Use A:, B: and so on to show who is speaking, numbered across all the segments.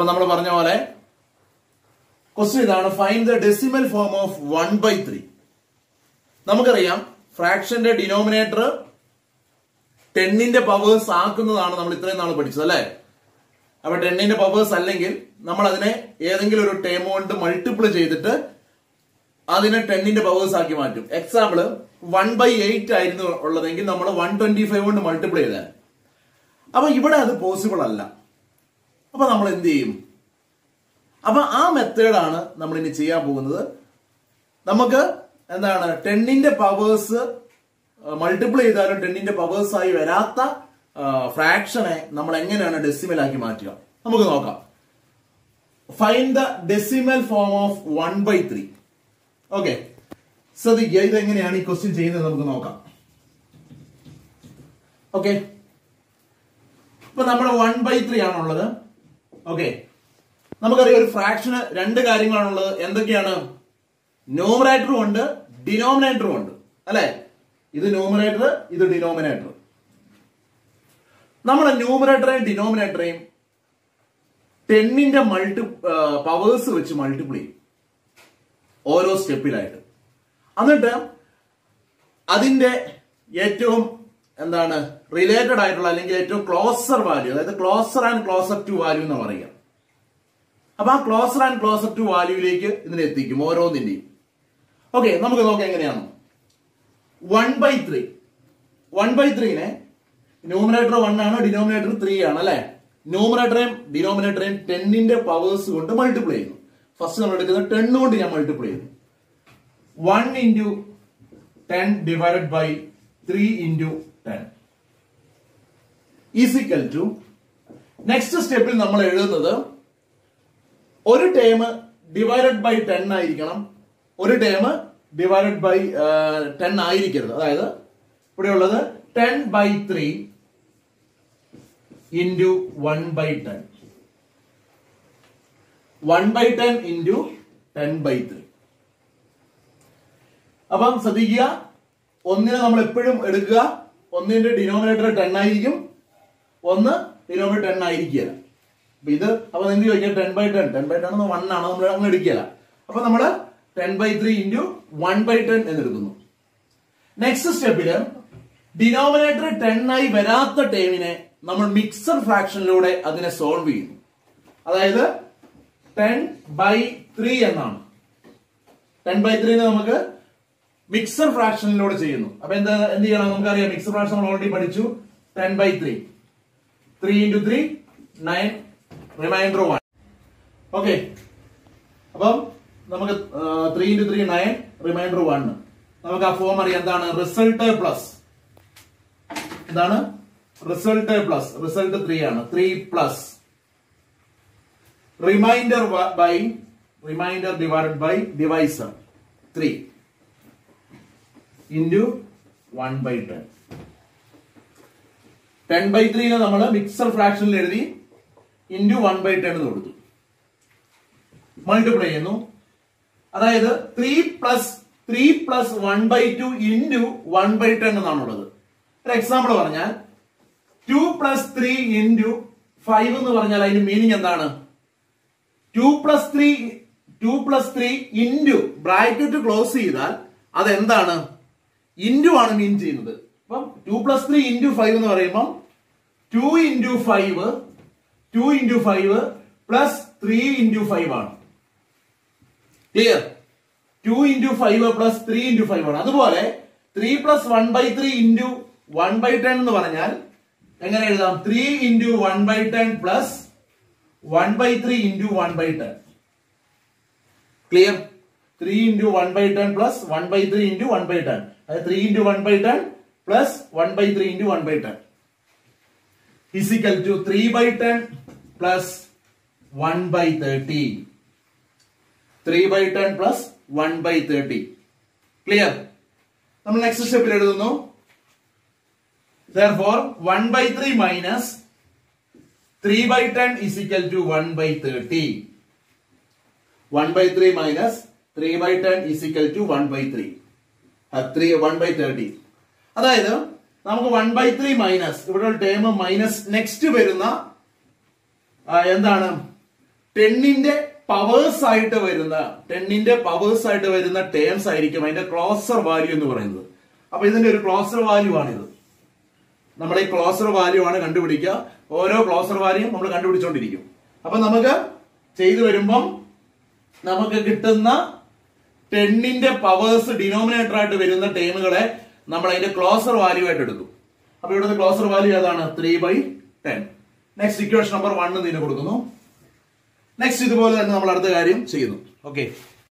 A: നമ്മൾ പറഞ്ഞ പോലെ ക്വസ്റ്റ്യൻ ഇതാണ് find the decimal form of one by three നമുക്കറിയാം ഫ്രാക്ഷന്റെ ഡിനോമിനേറ്റർ ടെന്നിന്റെ പവേഴ്സ് ആക്കുന്നതാണ് നമ്മൾ ഇത്രയും നാൾ പഠിച്ചത് അല്ലെ അപ്പൊ ടെന്നിന്റെ പവേഴ്സ് അല്ലെങ്കിൽ നമ്മൾ അതിനെ ഏതെങ്കിലും ഒരു ടേം കൊണ്ട് മൾട്ടിപ്പിൾ ചെയ്തിട്ട് അതിനെ ടെന്നിന്റെ പവേഴ്സ് ആക്കി മാറ്റും എക്സാമ്പിള് വൺ ബൈ എയ്റ്റ് ആയിരുന്നു ഉള്ളതെങ്കിൽ നമ്മൾ വൺ ട്വന്റി ഫൈവ് കൊണ്ട് മൾട്ടിപ്പിൾ ചെയ്താൽ അപ്പൊ ഇവിടെ അത് പോസിബിൾ അല്ല അപ്പൊ നമ്മൾ എന്ത് ചെയ്യും അപ്പൊ ആ മെത്തേഡാണ് നമ്മൾ ഇനി ചെയ്യാൻ പോകുന്നത് നമുക്ക് എന്താണ് ടെന്നിന്റെ പവേഴ്സ് മൾട്ടിപ്പിൾ ചെയ്താലും ടെന്നിന്റെ പവേഴ്സ് ആയി വരാത്ത ഫ്രാക്ഷനെ നമ്മൾ എങ്ങനെയാണ് ഡെസിമൽ ആക്കി മാറ്റുക നമുക്ക് നോക്കാം find the decimal form of one by three okay ശ്രദ്ധിക്കുക ഇത് എങ്ങനെയാണ് ഈ ക്വസ്റ്റ്യൻ ചെയ്യുന്നത് നമുക്ക് നോക്കാം ഓക്കെ ഇപ്പൊ നമ്മൾ വൺ ബൈ ത്രീ ആണുള്ളത് ഓക്കെ നമുക്കറിയാം ഒരു ഫ്രാക്ഷന് രണ്ട് കാര്യങ്ങളാണുള്ളത് എന്തൊക്കെയാണ് ന്യൂമറേറ്ററും ഉണ്ട് ഡിനോമിനേറ്ററും ഉണ്ട് അല്ലെ ഇത് ന്യൂമറേറ്റർ ഇത് ഡിനോമിനേറ്റർ നമ്മുടെ ന്യൂമറേറ്ററേയും ഡിനോമിനേറ്ററേയും ടെന്നിന്റെ മൾട്ടി പവേഴ്സ് വെച്ച് മൾട്ടിപ്പിൾ ചെയ്യും ഓരോ സ്റ്റെപ്പിലായിട്ട് എന്നിട്ട് അതിന്റെ ഏറ്റവും എന്താണ് റിലേറ്റഡ് ആയിട്ടുള്ള അല്ലെങ്കിൽ ഏറ്റവും ക്ലോസർ വാല്യൂ അതായത് closer and closer to value എന്ന് പറയുക അപ്പൊ ആ ക്ലോസർ ആൻഡ് ക്ലോസർ ടു വാല്യൂയിലേക്ക് ഇതിനെ എത്തിക്കും ഓരോന്നിന്റെയും ഓക്കെ നമുക്ക് നോക്കാം എങ്ങനെയാണ് one by three one by ത്രീനെ ന്യൂമിനേറ്റർ വൺ ആണ് ഡിനോമിനേറ്റർ ത്രീ ആണ് അല്ലെ ന്യൂമിനേറ്ററേയും ഡിനോമിനേറ്ററേയും ടെന്നിന്റെ പവേഴ്സ് കൊണ്ട് മൾട്ടിപ്പിൾ ചെയ്യുന്നു ഫസ്റ്റ് നമ്മൾ എടുക്കുന്നത് ടെൻ കൊണ്ട് ഞാൻ മൾട്ടിപ്പിൾ ചെയ്യുന്നു one into ten divided by three into ten is equal to next സ്റ്റെപ്പിൽ നമ്മൾ എഴുതുന്നത് ഒരു ടേം ഡിവൈഡഡ് ബൈ ടെൻ ആയിരിക്കണം ഒരു ടേം ഡിവൈഡഡ് ബൈ ടെൻ ആയിരിക്കരുത് അതായത് ഇവിടെയുള്ളത് ten by three into one by ten one by ten into ten by three അപ്പം ശ്രദ്ധിക്കുക ഒന്നിനെ നമ്മൾ എപ്പോഴും എടുക്കുക ഒന്നിന്റെ ഡിനോമിനേറ്റർ ടെൻ ആയിരിക്കും ഒന്ന് ഡിനോമിനേറ്റർ ടെൻ ആയിരിക്കില്ല അപ്പൊ ഇത് അപ്പൊ നിങ്ങൾക്ക് ചോദിക്കാം ten by ten ten by ten എന്ന് വൺ ആണ് നമ്മൾ അങ്ങനെ എടുക്കില്ല അപ്പൊ നമ്മള് ten by three into one by ten എന്നെടുക്കുന്നു നെക്സ്റ്റ് സ്റ്റെപ്പില് ഡിനോമിനേറ്റർ ടെൻ ആയി വരാത്ത ടേമിനെ നമ്മൾ മിക്സർ ഫ്രാക്ഷനിലൂടെ അതിനെ സോൾവ് ചെയ്യുന്നു അതായത് ടെൻ ബൈ ത്രീ എന്നാണ് ടെൻ ബൈ ത്രീനെ നമുക്ക് മിക്സർ ഫ്രാക്ഷനിലൂടെ ചെയ്യുന്നു അപ്പൊ എന്താ എന്ത് ചെയ്യണം നമുക്കറിയാം മിക്സർ ഫ്രാക്ഷൻ നമ്മൾ ഓൾറെഡി പഠിച്ചു ten by three three into three nine remainder one okay അപ്പം നമുക്ക് three into three nine remainder one നമുക്ക് ആ ഫോം അറിയാം എന്താണ് റിസൾട്ട് പ്ലസ് എന്താണ് റിസൾട്ട് പ്ലസ് റിസൾട്ട് ത്രീ ആണ് three plus remainder by remainder divided by divisor three into one by ten ten by ത്രീനെ നമ്മൾ മിക്സർ ഫ്രാക്ഷനിൽ എഴുതി ഇൻറ്റു വൺ ബൈ ടെൻ എന്ന് കൊടുത്തു മൾട്ടിപ്ലൈ ചെയ്യുന്നു അതായത് three plus three plus one by two into one by ten എന്നാണുള്ളത് ഒരു example പറഞ്ഞാൽ two plus three into five എന്ന് പറഞ്ഞാൽ അതിന്റെ മീനിങ് എന്താണ് two plus three two plus three into bracket close ചെയ്താൽ അതെന്താണ് ഇൻറ്റു ആണ് മീൻ ചെയ്യുന്നത് അപ്പം two plus three into five എന്ന് പറയുമ്പം two into five two into five plus three into five ആണ് clear two into five plus three into five ആണ് അതുപോലെ three plus one by three into one by ten എന്ന് പറഞ്ഞാൽ എങ്ങനെ എഴുതാം three into one by ten plus one by three into one by ten clear three into one by ten plus one by three into one by ten അതായത് three into one by ten plus one by three into one by ten is equal to three by ten plus one by thirty three by ten plus one by thirty clear നമ്മൾ next സ്റ്റെപ്പിൽ എഴുതുന്നു therefore 1 by 3 minus 3 by 10 is equal to 1 by 30 1 by 3 minus 3 by 10 is equal to 1 by 3 uh, 3 1 by 30 അതായത് നമുക്ക് 1 by 3 minus ഇവിടെ term minus next വരുന്ന ആ, എന്താണ് ടെന്നിന്റെ powers ആയിട്ട് വരുന്ന ടെന്നിന്റെ പവേഴ്സ് ആയിട്ട് വരുന്ന ടേംസ് ആയിരിക്കും അതിന്റെ ക്ലോസർ വാല്യൂ എന്ന് പറയുന്നത് അപ്പൊ ഇതിന്റെ ഒരു ക്ലോസർ വാല്യൂ ആണിത് നമ്മുടെ ഈ ക്ലോസർ വാല്യൂ ആണ് കണ്ടുപിടിക്കുക ഓരോ ക്ലോസർ വാല്യൂ നമ്മൾ കണ്ടുപിടിച്ചുകൊണ്ടിരിക്കും അപ്പൊ നമുക്ക് ചെയ്തു വരുമ്പം നമുക്ക് കിട്ടുന്ന ടെന്നിന്റെ പവേഴ്സ് ഡിനോമിനേറ്റർ ആയിട്ട് വരുന്ന ടേമുകളെ നമ്മൾ അതിന്റെ ക്ലോസർ വാല്യൂ ആയിട്ട് എടുക്കും അപ്പൊ ഇവിടുത്തെ ക്ലോസർ വാല്യൂ ഏതാണ് three by ten next equation number one ഇതിന് കൊടുക്കുന്നു നെക്സ്റ്റ് ഇതുപോലെ തന്നെ നമ്മൾ അടുത്ത കാര്യം ചെയ്യുന്നു ഓക്കെ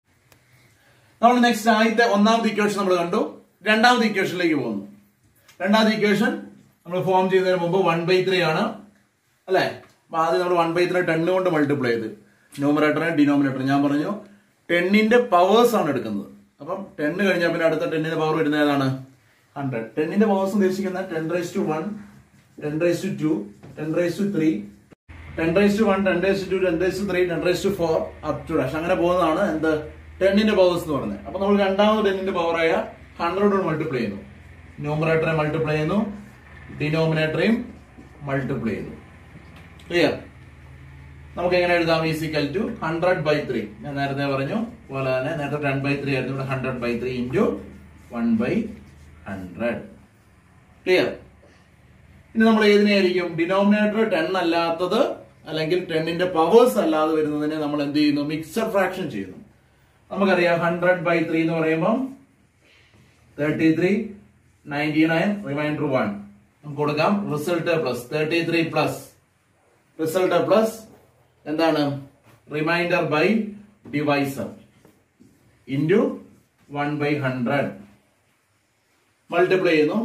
A: നമ്മൾ നെക്സ്റ്റ് ആദ്യത്തെ ഒന്നാമത്തെ ഇക്വേഷൻ നമ്മൾ കണ്ടു രണ്ടാമത്തെ ഇക്വേഷനിലേക്ക് പോകുന്നു രണ്ടാമത്തെ ഇക്വേഷൻ നമ്മൾ ഫോം ചെയ്യുന്നതിന് മുമ്പ് വൺ ബൈ ത്രീ ആണ് അല്ലെ അപ്പൊ ആദ്യം നമ്മൾ വൺ ബൈ ത്രീ ടെണ്ണ് കൊണ്ട് മൾട്ടിപ്ലൈ ചെയ്ത് ന്യൂമറേറ്ററിനെ ഡിനോമിനേറ്റർ ഞാൻ പറഞ്ഞു ടെന്നിന്റെ പവേഴ്സ് ആണ് എടുക്കുന്നത് അപ്പം ടെന്ന് കഴിഞ്ഞാൽ പിന്നെ അടുത്ത ടെന്നിന്റെ പവർ വരുന്നത് ഏതാണ് ഹൺഡ്രഡ് ടെന്നിന്റെ പവേഴ്സ് ഉദ്ദേശിക്കുന്നത് ten raise to one ten raise to two ten raise to three ten raise to one ten raise to ten raise to three ten raise to four up to dash അങ്ങനെ പോകുന്നതാണ് എന്ത് ടെന്നിന്റെ powers എന്ന് പറയുന്നത് അപ്പൊ നമ്മൾ രണ്ടാമത് ടെന്നിന്റെ പവറായ hundred കൊണ്ട് multiply ചെയ്യുന്നു ന്യൂമറേറ്ററെ മൾട്ടിപ്ലൈ ചെയ്യുന്നു ഡിനോമിനേറ്ററെയും മൾട്ടിപ്ലൈ ചെയ്യുന്നു ക്ലിയർ നമുക്ക് എങ്ങനെ എഴുതാം is equal to hundred by three ഞാൻ നേരത്തെ പറഞ്ഞു പോലെ തന്നെ നേരത്തെ ടെൻ ബൈ ത്രീ ആയിരുന്നു ഇവിടെ hundred by three into one by hundred clear ഇനി നമ്മൾ ഏതിനായിരിക്കും ഡിനോമിനേറ്റർ ടെൻ അല്ലാത്തത് അല്ലെങ്കിൽ ടെന്നിന്റെ പവേഴ്സ് അല്ലാതെ വരുന്നതിനെ നമ്മൾ എന്ത് ചെയ്യുന്നു മിക്സർ ഫ്രാക്ഷൻ ചെയ്യുന്നു നമുക്കറിയാം ഹൺഡ്രഡ് ബൈ ത്രീ എന്ന് പറയുമ്പോൾ thirty three ninety nine remainder one നമുക്ക് കൊടുക്കാം result plus thirty three plus result plus എന്താണ് remainder by divisor into one by hundred multiply ചെയ്യുന്നു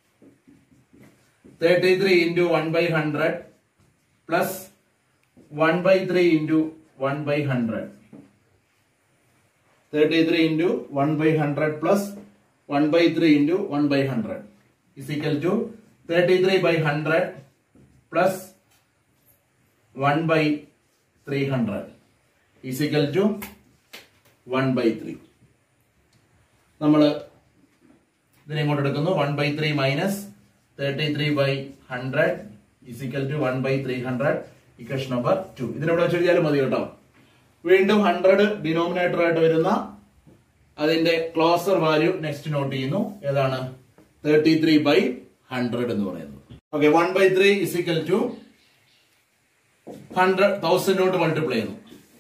A: thirty three into one by hundred plus one by three into one by hundred thirty three into one by hundred plus one by three into one by hundred is equal to thirty three by hundred plus one by three hundred is equal to one by three നമ്മൾ ഇതിനെ ഇങ്ങോട്ട് എടുക്കുന്നു one by three minus thirty three by hundred is equal to one by three hundred equation number two ഇതിനിവിടെ വെച്ച് എഴുതിയാലും മതി കേട്ടോ വീണ്ടും ഹൺഡ്രഡ് ഡിനോമിനേറ്റർ ആയിട്ട് വരുന്ന അതിന്റെ ക്ലോസർ വാല്യൂ നെക്സ്റ്റ് നോട്ട് ചെയ്യുന്നു ഏതാണ് തേർട്ടി ത്രീ ബൈ ഹൺഡ്രഡ് എന്ന് പറയുന്നത് okay one by three is equal to hundred thousand കൊണ്ട് മൾട്ടിപ്ലൈ ചെയ്യുന്നു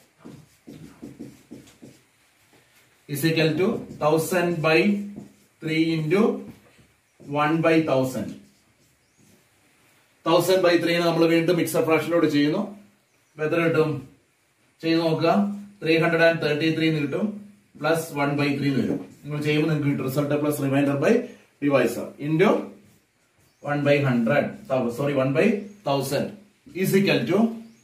A: is equal to thousand by three into one by thousand thousand by three നമ്മൾ വീണ്ടും മിക്സർ ഫ്രാക്ഷനോട് ചെയ്യുന്നു അപ്പൊ എത്ര കിട്ടും ചെയ്ത് നോക്കുക three hundred and thirty three എന്ന് കിട്ടും പ്ലസ് വൺ ബൈ ത്രീ എന്ന് വരും നിങ്ങൾ ചെയ്യുമ്പോൾ നിങ്ങൾക്ക് കിട്ടും result plus remainder by divisor into one by hundred sorry one by thousand is equal to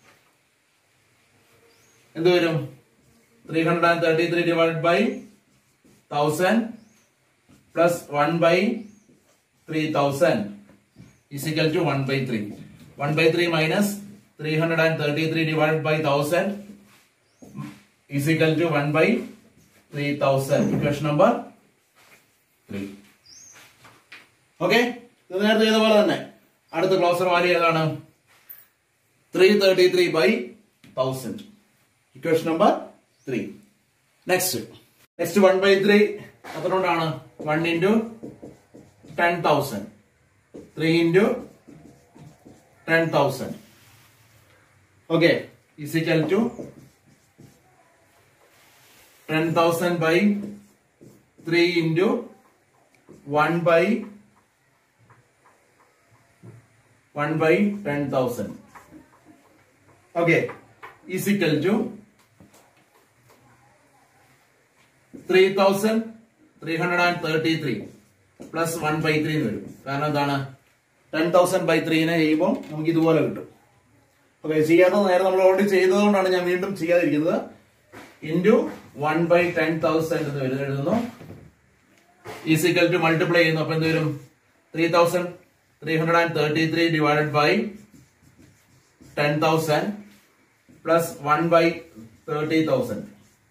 A: എന്ത് വരും three hundred and thirty three divide by thousand plus one by three thousand is equal to one by three one by three minus three hundred and thirty three divide by thousand is equal to one by three thousand equation number three okay ഇത് നേരത്തെ ചെയ്ത പോലെ തന്നെ അടുത്ത closer value ഏതാണ് three thirty three by thousand equation number three next next one by three എത്രകൊണ്ടാണ് one into ten thousand three into ten thousand okay is equal to ten thousand by three into one by one by ten thousand okay is equal to three thousand three hundred and thirty three plus one by three എന്ന് വരും കാരണം എന്താണ് ten thousand by ത്രീനെ ചെയ്യുമ്പോൾ നമുക്ക് ഇതുപോലെ കിട്ടും okay ചെയ്യാത്ത നേരം നമ്മൾ ഓൾറെഡി ചെയ്തതുകൊണ്ടാണ് ഞാൻ വീണ്ടും ചെയ്യാതിരിക്കുന്നത് into one by ten thousand എന്ന് വരുന്നത് എഴുതുന്നു ഈസിക്കൽ ടു മൾട്ടിപ്ലൈ ചെയ്യുന്നു അപ്പൊ എന്ത് വരും three thousand three hundred and thirty three divided by ten thousand plus one by thirty thousand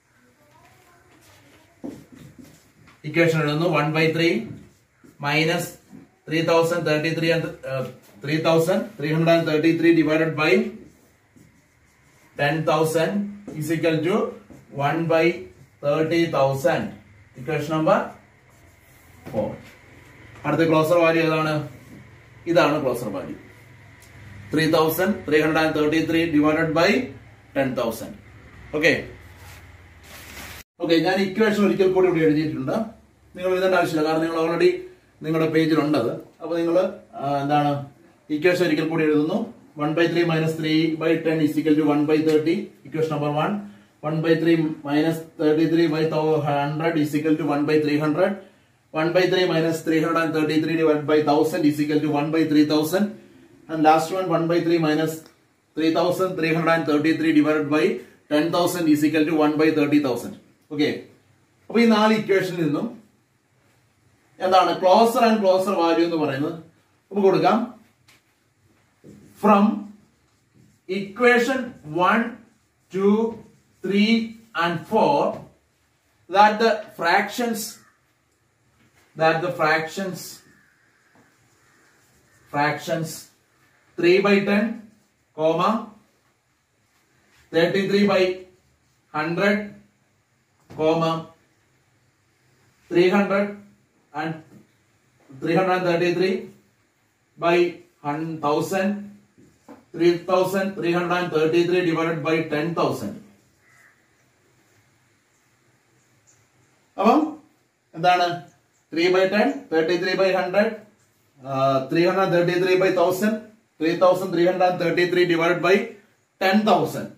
A: equation എഴുതുന്നു one by three minus three thousand thirty three three thousand three hundred and thirty three divided by ten thousand is equal to one by thirty thousand equation number four അടുത്ത closer value ഏതാണ് ഇതാണ് closer value three thousand three hundred and thirty three divided by ten thousand okay okay ഞാൻ equation ഒരിക്കൽ കൂടി ഇവിടെ എഴുതിയിട്ടുണ്ട് നിങ്ങൾ എഴുതേണ്ട ആവശ്യമില്ല കാരണം നിങ്ങൾ ഓൾറെഡി നിങ്ങളുടെ പേജിലുണ്ട് അത് അപ്പൊ നിങ്ങൾ എന്താണ് ഇക്വേഷൻ ഒരിക്കൽ കൂടി എഴുതുന്നു one by three minus three by ten is equal to one by thirty equation number one one by three minus thirty three by hundred is equal to one by three hundred one by three minus three hundred and thirty three divide by thousand is equal to one by three thousand and last one one by three minus three thousand three hundred and thirty three divide by ten thousand is equal to one by thirty thousand okay അപ്പൊ ഈ നാല് ഇക്വേഷനിൽ നിന്നും എന്താണ് closer and closer value എന്ന് പറയുന്നത് നമുക്ക് കൊടുക്കാം from equation one two three and four that the fractions that the fractions fractions three by ten comma thirty three by hundred comma 300 and 333 by 1000 3333 divided by 10000 അപ്പം എന്താണ് three by ten thirty three by hundred three hundred thirty three by thousand three thousand three hundred thirty three divide by ten thousand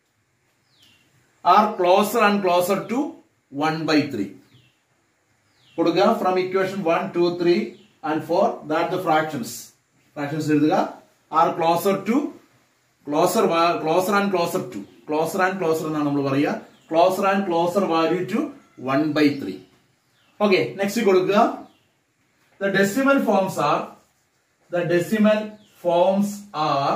A: are closer and closer to one by three കൊടുക്കുക from equation one two three and four that the fractions fractions എഴുതുക are closer to closer closer and closer to closer and closer എന്നാണ് നമ്മൾ പറയുക closer and closer value to one by three okay next കൊടുക്കുക the decimal forms are the decimal forms are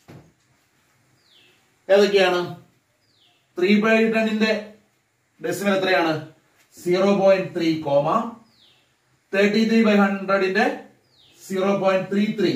A: ഏതൊക്കെയാണ് three by ടെന്നിന്റെ decimal എത്രയാണ് zero point three comma thirty three by ഹൺഡ്രഡിന്റെ zero point three three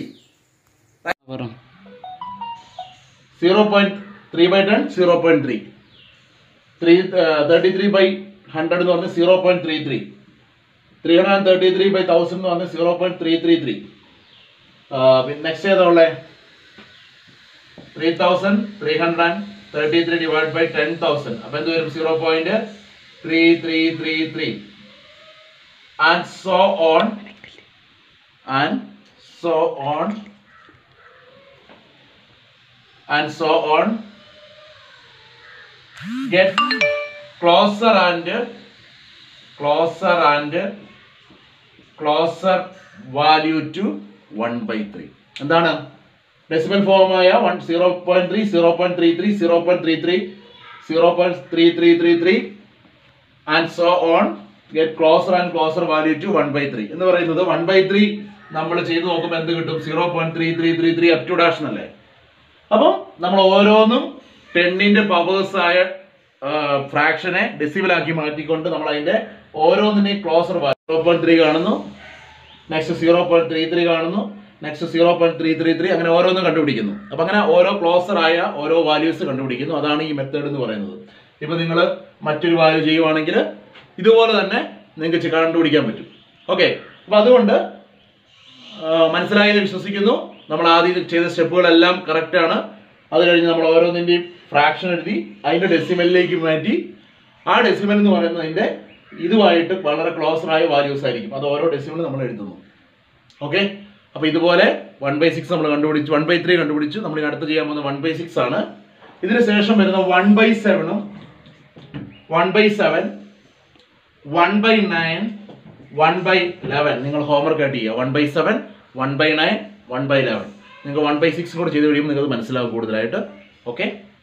A: zero point three by ten zero point three three thirty three by hundred എന്ന് പറഞ്ഞാൽ zero point three three three hundred thirty three by thousand എന്ന് പറഞ്ഞാൽ zero point three three three പിന്നെ next ഏതാ ഉള്ളത് three thousand three hundred thirty three divide by ten thousand അപ്പൊ എന്ത് വരും zero point three three three three and so on and so on and so on get closer and closer and closer value to 1 by 3 എന്താണ് decimal ഫോമായ one zero point three zero point three three zero point three three zero point three three three three and so on get closer and closer value to one by three എന്ന് പറയുന്നത് one by three നമ്മൾ ചെയ്ത് നോക്കുമ്പോൾ എന്ത് കിട്ടും zero point three three three three up to ഡാഷൻ അല്ലേ അപ്പം നമ്മൾ ഓരോന്നും ടെന്നിന്റെ പവേഴ്സ് ആയ ഫ്രാക്ഷനെ ഡെസിബിളാക്കി മാറ്റിക്കൊണ്ട് നമ്മൾ അതിന്റെ ഓരോന്നിനെയും ക്ലോസർ സീറോ പോയിന്റ് ത്രീ കാണുന്നു next zero point three three കാണുന്നു next zero point three three three അങ്ങനെ ഓരോന്നും കണ്ടുപിടിക്കുന്നു അപ്പൊ അങ്ങനെ ഓരോ ക്ലോസർ ആയ ഓരോ വാല്യൂസ് കണ്ടുപിടിക്കുന്നു അതാണ് ഈ മെത്തേഡ് എന്ന് പറയുന്നത് ഇപ്പൊ നിങ്ങൾ മറ്റൊരു വാല്യൂ ചെയ്യുവാണെങ്കിൽ ഇതുപോലെ തന്നെ നിങ്ങൾക്ക് കണ്ടുപിടിക്കാൻ പറ്റും ഓക്കെ അപ്പൊ അതുകൊണ്ട് ആ, മനസ്സിലായെന്ന് വിശ്വസിക്കുന്നു നമ്മൾ ആദ്യം ചെയ്ത സ്റ്റെപ്പുകളെല്ലാം കറക്റ്റ് ആണ് അത് കഴിഞ്ഞ് നമ്മൾ ഓരോന്നിന്റെയും ഫ്രാക്ഷൻ എഴുതി അതിന്റെ ഡെസിമലിലേക്ക് മാറ്റി ആ ഡെസിമൽ എന്ന് പറയുന്നത് അതിന്റെ ഇതുമായിട്ട് വളരെ ക്ലോസർ ആയ വാല്യൂസ് ആയിരിക്കും അത് ഓരോ ഡെസിമൽ നമ്മൾ എഴുതുന്നു ഓക്കെ അപ്പൊ ഇതുപോലെ വൺ ബൈ സിക്സ് നമ്മൾ കണ്ടുപിടിച്ചു വൺ ബൈ ത്രീ കണ്ടുപിടിച്ചു നമ്മൾ ഇനി അടുത്ത് ചെയ്യാൻ പോകുന്ന വൺ ബൈ സിക്സ് ആണ് ഇതിന് ശേഷം വരുന്ന വൺ ബൈ സെവനും one by seven one by nine one by eleven നിങ്ങൾ ഹോംവർക്ക് ആയിട്ട് ചെയ്യുക one by seven one by nine one by eleven നിങ്ങൾക്ക് വൺ ബൈ സിക്സ് കൂടെ ചെയ്ത് കഴിയുമ്പോൾ നിങ്ങൾക്ക് മനസ്സിലാവും കൂടുതലായിട്ട് ഓക്കെ